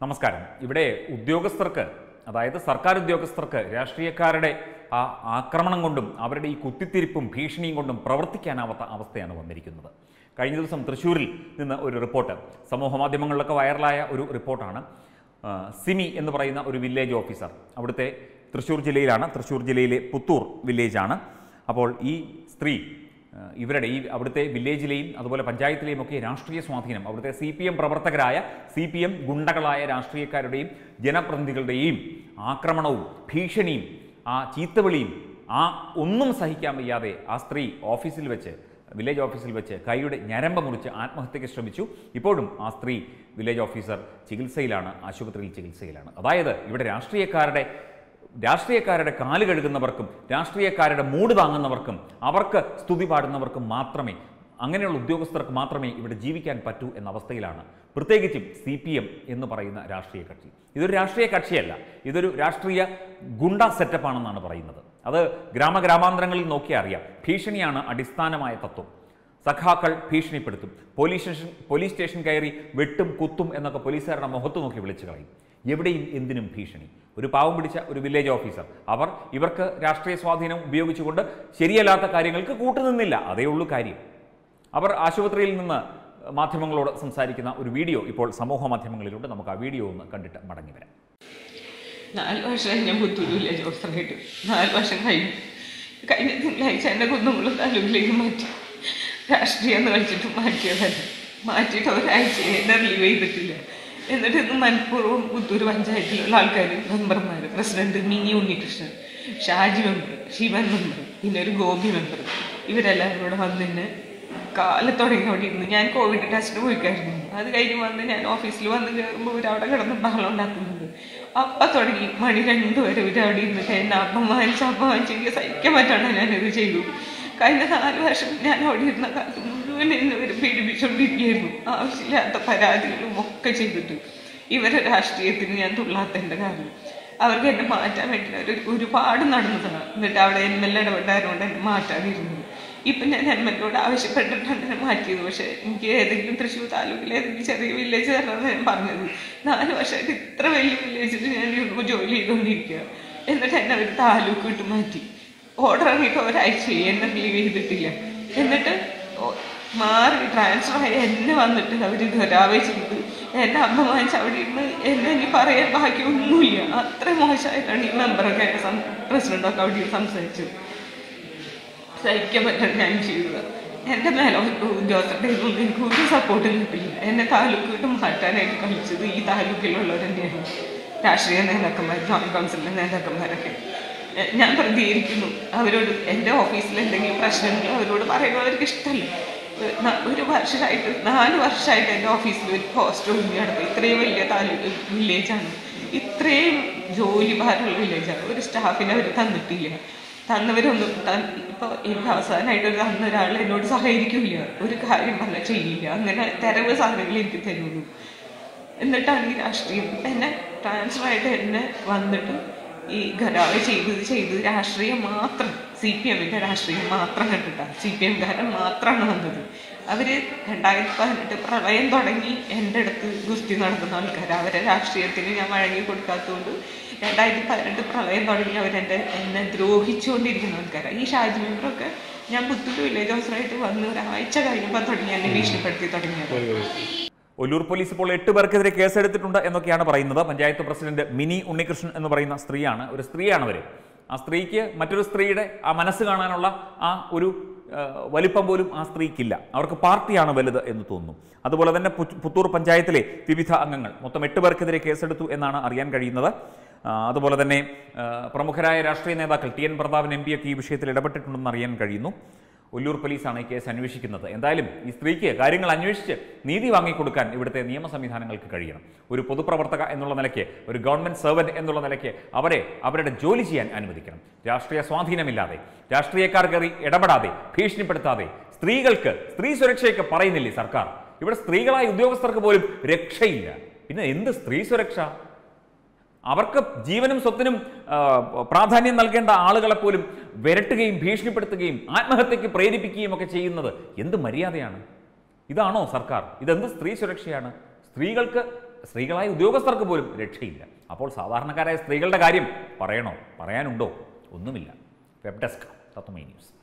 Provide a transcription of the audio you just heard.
നമസ്കാരം ഇവിടെ ഉദ്യോഗസ്ഥർക്ക് അതായത് സർക്കാർ ഉദ്യോഗസ്ഥർക്ക് രാഷ്ട്രീയക്കാരുടെ ആ ആക്രമണം കൊണ്ടും അവരുടെ ഈ കുത്തിത്തിരിപ്പും ഭീഷണിയും കൊണ്ടും പ്രവർത്തിക്കാനാവാത്ത അവസ്ഥയാണ് വന്നിരിക്കുന്നത് കഴിഞ്ഞ ദിവസം തൃശ്ശൂരിൽ നിന്ന് ഒരു റിപ്പോർട്ട് സമൂഹ മാധ്യമങ്ങളിലൊക്കെ വൈറലായ ഒരു റിപ്പോർട്ടാണ് ആ, സിമി എന്ന് പറയുന്ന ഒരു വില്ലേജ് ഓഫീസർ അവിടുത്തെ തൃശ്ശൂർ ജില്ലയിലാണ് തൃശ്ശൂർ ജില്ലയിലെ പുത്തൂർ വില്ലേജാണ് അപ്പോൾ ഈ സ്ത്രീ ആ, ഇവരുടെ ഈ അവിടുത്തെ വില്ലേജിലെയും അതുപോലെ പഞ്ചായത്തിലെയും ഒക്കെ രാഷ്ട്രീയ സ്വാധീനം അവിടുത്തെ സി പി എം പ്രവർത്തകരായ സി പി എം ഗുണ്ടകളായ രാഷ്ട്രീയക്കാരുടെയും ജനപ്രതിനിധികളുടെയും ആക്രമണവും ഭീഷണിയും ആ ചീത്തവിളിയും ആ ഒന്നും സഹിക്കാൻ വയ്യാതെ ആ സ്ത്രീ ഓഫീസിൽ വെച്ച് വില്ലേജ് ഓഫീസിൽ വെച്ച് കൈയുടെ ഞരമ്പ് മുറിച്ച് ആത്മഹത്യയ്ക്ക് ശ്രമിച്ചു ഇപ്പോഴും ആ സ്ത്രീ വില്ലേജ് ഓഫീസർ ചികിത്സയിലാണ് ആശുപത്രിയിൽ ചികിത്സയിലാണ് അതായത് ഇവിടെ രാഷ്ട്രീയക്കാരുടെ രാഷ്ട്രീയക്കാരുടെ കാല് കഴുകുന്നവർക്കും രാഷ്ട്രീയക്കാരുടെ മൂട് താങ്ങുന്നവർക്കും അവർക്ക് സ്തുതി പാടുന്നവർക്കും മാത്രമേ അങ്ങനെയുള്ള ഉദ്യോഗസ്ഥർക്ക് മാത്രമേ ഇവിടെ ജീവിക്കാൻ പറ്റൂ എന്ന അവസ്ഥയിലാണ് പ്രത്യേകിച്ചും സി പി എം എന്ന് പറയുന്ന രാഷ്ട്രീയ കക്ഷി ഇതൊരു രാഷ്ട്രീയ കക്ഷിയല്ല ഇതൊരു രാഷ്ട്രീയ ഗുണ്ട സെറ്റപ്പാണെന്നാണ് പറയുന്നത് അത് ഗ്രാമഗ്രാമാന്തരങ്ങളിൽ നോക്കിയാൽ അറിയാം ഭീഷണിയാണ് അടിസ്ഥാനമായ തത്വം സഖാക്കൾ ഭീഷണിപ്പെടുത്തും പോലീസ് സ്റ്റേഷൻ പോലീസ് സ്റ്റേഷൻ കയറി വെട്ടും കുത്തും എന്നൊക്കെ പോലീസുകാരുടെ മുഖത്ത് നോക്കി വിളിച്ചു കളയും എവിടെയും എന്തിനും ഭീഷണി ഒരു പാവം പിടിച്ച ഒരു വില്ലേജ് ഓഫീസർ അവർ ഇവർക്ക് രാഷ്ട്രീയ സ്വാധീനം ഉപയോഗിച്ചുകൊണ്ട് ശരിയല്ലാത്ത കാര്യങ്ങൾക്ക് കൂട്ടുനിന്നില്ല അതേ ഉള്ളൂ കാര്യം അവർ ആശുപത്രിയിൽ നിന്ന് മാധ്യമങ്ങളോട് സംസാരിക്കുന്ന ഒരു വീഡിയോ ഇപ്പോൾ സമൂഹ മാധ്യമങ്ങളിലുണ്ട് നമുക്ക് ആ വീഡിയോ ഒന്ന് കണ്ടിട്ട് മടങ്ങി വരാം നാല് വർഷമായി ഞാൻ പുത്തൂരില്ല ജോസറായിട്ട് നാല് വർഷം കഴിഞ്ഞു കഴിഞ്ഞ തിങ്കളാഴ്ച എൻ്റെ കുന്നുകളും താലൂക്കിലേക്ക് മാറ്റി രാഷ്ട്രീയം എന്ന് കളിച്ചിട്ട് മാറ്റിയതല്ല മാറ്റിയിട്ട് ഒരാഴ്ച എന്നെ റിലീവ് ചെയ്തിട്ടില്ല എന്നിട്ട് ഇന്ന് മനഃപൂർവ്വം പുത്തൂർ പഞ്ചായത്തിലുള്ള ആൾക്കാർ മെമ്പർമാർ president Mini Unnikrishnan Shaji member Shivan member പിന്നെ ഒരു ഗോപി മെമ്പർ ഇവരെല്ലാവരും കൂടെ വന്നിന് കാലത്തുടങ്ങി അവിടെ ഇരുന്നു ഞാൻ കോവിഡ് ടെസ്റ്റിന് പോയിക്കായിരുന്നു അത് കഴിഞ്ഞ് വന്ന് ഞാൻ ഓഫീസിൽ വന്ന് കയറുമ്പോൾ ഇവരവിടെ കിടന്ന് ബഹളം ഉണ്ടാക്കുന്നുണ്ട് അപ്പം തുടങ്ങി മണി രണ്ടു വരെ ഇവർ അവിടെ ഇരുന്നിട്ട് എന്നെ അപമാനിച്ച് അപമാനിച്ച് എനിക്ക് സഹിക്കാൻ പറ്റാണ്ട് ഞാനിത് ചെയ്തു കഴിഞ്ഞ നാല് വർഷം ഞാൻ അവിടെ ഇരുന്ന കാലത്ത് മുഴുവൻ എന്നെ ഇവർ പീഡിപ്പിച്ചുകൊണ്ടിരിക്കുകയായിരുന്നു ആവശ്യമില്ലാത്ത പരാതികളും ഒക്കെ ചെയ്തിട്ട് ഇവരെ രാഷ്ട്രീയത്തിന് ഞാൻ തുള്ളാത്തതിൻ്റെ കാരണം അവർക്ക് എന്നെ മാറ്റാൻ വേണ്ടി അവർ ഒരുപാട് നടന്നതാണ് എന്നിട്ട് അവിടെ എം എൽ എ ഇടപെട്ടായതുകൊണ്ട് എന്നെ മാറ്റാതിരുന്നത് ഇപ്പം ഞാൻ എം എൽ എയോട് ആവശ്യപ്പെട്ടിട്ടാണ് എന്നെ മാറ്റിയത് പക്ഷേ എനിക്ക് ഏതെങ്കിലും തൃശ്ശൂർ താലൂക്കിലെ ഏതെങ്കിലും ചെറിയ വില്ലേജ് തരണമെന്ന് ഞാൻ പറഞ്ഞത് നാല് വർഷമായിട്ട് ഇത്ര വലിയ വില്ലേജിൽ ഞാൻ ഇരുന്ന് ജോലി ചെയ്തുകൊണ്ടിരിക്കുക എന്നിട്ട് എന്നെ അവർ താലൂക്ക് വിട്ട് മാറ്റി ഓർഡർ ഇറങ്ങിയിട്ട് ഒരാഴ്ച എന്നെ ലീവ് ചെയ്തിട്ടില്ല എന്നിട്ട് ഓ- മാറി ട്രാൻസ്ഫർ ആയി എന്നെ വന്നിട്ട് അവർ ധരാവേ ചെയ്ത് എന്നെ അമ്മ വാങ്ങിച്ച് അവിടെ ഇരുന്ന് എന്നെ ഇനി പറയാൻ ബാക്കിയൊന്നുമില്ല അത്ര മോശമായിട്ടാണ് ഈ മെമ്പറൊക്കെ പ്രസിഡന്റൊക്കെ അവിടെ ഇരുന്ന് സംസാരിച്ചത് സഹിക്കാൻ പറ്റാൻ ഞാൻ ചെയ്തത് എൻ്റെ മേലെ ഉദ്യോഗസ്ഥരുടെ ഒന്നും എനിക്ക് ഒരു സപ്പോർട്ടും കിട്ടില്ല എന്നെ താലൂക്ക് വിട്ട് മാറ്റാനായിട്ട് കളിച്ചത് ഈ താലൂക്കിലുള്ളവർ തന്നെയാണ് രാഷ്ട്രീയ നേതാക്കന്മാർ ജോയിന്റ് കൗൺസിലിലെ നേതാക്കന്മാരൊക്കെ എ- ഞാൻ പ്രതികരിക്കുന്നു അവരോട് എൻ്റെ ഓഫീസിൽ എന്തെങ്കിലും പ്രശ്നങ്ങൾ അവരോട് പറയുന്നത് അവർക്ക് ഇഷ്ടമല്ല ഒരു ന- ഒരു വർഷമായിട്ട് നാല് വർഷമായിട്ട് എൻ്റെ ഓഫീസിൽ ഒരു പോസ്റ്റ് ഒഴിഞ്ഞ് കിടക്കും ഇത്രയും വലിയ താലൂക്ക് വില്ലേജാണ് ഇത്രയും ജോലി ഭാരമുള്ള വില്ലേജാണ് ഒരു സ്റ്റാഫിനെ അവർ തന്നിട്ടില്ല തന്നവരൊന്നും തൻ- ഇപ്പൊ എനിക്ക് അവസാനമായിട്ട് ഒരു തന്ന ഒരാൾ എന്നോട് സഹകരിക്കില്ല ഒരു കാര്യം പറഞ്ഞാൽ ചെയ്യില്ല അങ്ങനെ തെരവ് സാധനങ്ങൾ എനിക്ക് തരുള്ളൂ എന്നിട്ടാണ് ഈ രാഷ്ട്രീയം എന്നെ ട്രാൻസ്ഫർ ആയിട്ട് എന്നെ വന്നിട്ട് ഈ ഖരാവ് ചെയ്തത് ചെയ്തത് രാഷ്ട്രീയം മാത്രം സി പി എമ്മിന്റെ രാഷ്ട്രീയം മാത്രം കണ്ടിട്ടാണ് സി പി എംകാരൻ മാത്രമാണ് വന്നത് അവര് രണ്ടായിരത്തി പതിനെട്ട് പ്രളയം തുടങ്ങി എൻ്റെ അടുത്ത് ഗുസ്തി നടക്കുന്ന ആൾക്കാർ അവരെ രാഷ്ട്രീയത്തിന് ഞാൻ വഴങ്ങി കൊടുക്കാത്തതുകൊണ്ട് രണ്ടായിരത്തി പതിനെട്ട് പ്രളയം തുടങ്ങി അവരെൻ്റെ എന്നെ ദ്രോഹിച്ചുകൊണ്ടിരിക്കുന്ന ആൾക്കാരാണ് ഈ ഷാജി മെമ്പറൊക്കെ ഞാൻ പുത്തൂർ വില്ലേജ് ഓഫീസറായിട്ട് വന്ന് ഒരാഴ്ച കഴിഞ്ഞപ്പോൾ തുടങ്ങി എന്നെ ഭീഷണിപ്പെടുത്തി തുടങ്ങിയത് ഒല്ലൂർ പോലീസ് ഇപ്പോൾ എട്ട് പേർക്കെതിരെ കേസെടുത്തിട്ടുണ്ട് എന്നൊക്കെയാണ് പറയുന്നത് പഞ്ചായത്ത് പ്രസിഡന്റ് മിനി ഉണ്ണികൃഷ്ണൻ എന്ന് പറയുന്ന സ്ത്രീയാണ് ഒരു സ്ത്രീയാണ് അവർ ആ സ്ത്രീക്ക് മറ്റൊരു സ്ത്രീയുടെ ആ മനസ്സ് കാണാനുള്ള ആ ഒരു ആ, വലിപ്പം പോലും ആ സ്ത്രീക്കില്ല അവർക്ക് പാർട്ടിയാണ് വലുത് എന്ന് തോന്നുന്നു അതുപോലെ തന്നെ പു- പുത്തൂർ പഞ്ചായത്തിലെ വിവിധ അംഗങ്ങൾ മൊത്തം എട്ട് പേർക്കെതിരെ കേസെടുത്തു എന്നാണ് അറിയാൻ കഴിയുന്നത് ആ, അതുപോലെ തന്നെ ആ, പ്രമുഖരായ രാഷ്ട്രീയ നേതാക്കൾ ടി എൻ പ്രതാപൻ എം പിയൊക്കെ ഈ വിഷയത്തിൽ ഇടപെട്ടിട്ടുണ്ടെന്ന് അറിയാൻ കഴിയുന്നു ഒല്ലൂർ പോലീസാണ് ഈ കേസ് അന്വേഷിക്കുന്നത് എന്തായാലും ഈ സ്ത്രീക്ക് കാര്യങ്ങൾ അന്വേഷിച്ച് നീതി വാങ്ങിക്കൊടുക്കാൻ ഇവിടുത്തെ നിയമ സംവിധാനങ്ങൾക്ക് കഴിയണം ഒരു പൊതുപ്രവർത്തക എന്നുള്ള നിലയ്ക്ക് ഒരു ഗവൺമെന്റ് സെർവന്റ് എന്നുള്ള നിലയ്ക്ക് അവരെ അവരുടെ ജോലി ചെയ്യാൻ അനുവദിക്കണം രാഷ്ട്രീയ സ്വാധീനമില്ലാതെ രാഷ്ട്രീയക്കാർ കയറി ഇടപെടാതെ ഭീഷണിപ്പെടുത്താതെ സ്ത്രീകൾക്ക് സ്ത്രീ സുരക്ഷയൊക്കെ പറയുന്നില്ലേ സർക്കാർ ഇവിടെ സ്ത്രീകളായ ഉദ്യോഗസ്ഥർക്ക് പോലും രക്ഷയില്ല പിന്നെ എന്ത് സ്ത്രീ സുരക്ഷ അവർക്ക് ജീവനും സ്വത്തിനും ആ, പ്രാധാന്യം നൽകേണ്ട ആളുകളെ പോലും വിരട്ടുകയും ഭീഷണിപ്പെടുത്തുകയും ആത്മഹത്യക്ക് പ്രേരിപ്പിക്കുകയും ഒക്കെ ചെയ്യുന്നത് എന്ത് മര്യാദയാണ് ഇതാണോ സർക്കാർ ഇതെന്ത് സ്ത്രീ സുരക്ഷയാണ് സ്ത്രീകൾക്ക് സ്ത്രീകളായ ഉദ്യോഗസ്ഥർക്ക് പോലും രക്ഷയില്ല അപ്പോൾ സാധാരണക്കാരായ സ്ത്രീകളുടെ കാര്യം പറയണോ പറയാനുണ്ടോ ഒന്നുമില്ല വെബ് ഡെസ്ക് തത്വമൈ ന്യൂസ്